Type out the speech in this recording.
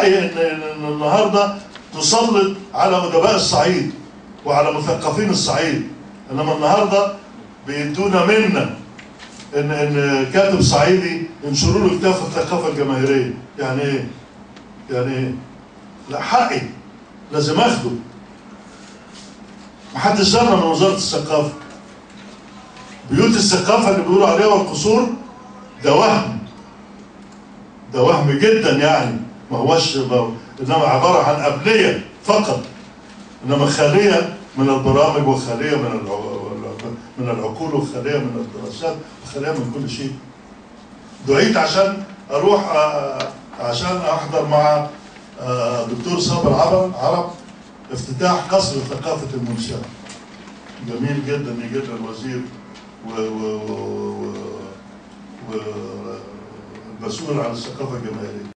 حقي ان إن النهارده تسلط على ادباء الصعيد وعلى مثقفين الصعيد انما النهارده بيدونا منا ان ان كاتب صعيدي ينشروا له كتاب في الثقافه الجماهيريه يعني ايه؟ يعني ايه؟ لا حقي لازم اخده محدش زارنا من وزاره الثقافه بيوت الثقافه اللي بيقولوا عليها والقصور ده وهم ده وهم جدا يعني ما هوش ما انما عباره عن ابنيه فقط انما خاليه من البرامج وخاليه من الع- من العقول وخاليه من الدراسات وخاليه من كل شيء دعيت عشان اروح آه، عشان احضر مع آه، دكتور صابر عرب عرب افتتاح قصر ثقافه المنشاه جميل جدا يجي لنا الوزير و و و و- و- والمسؤول عن الثقافه الجماهيريه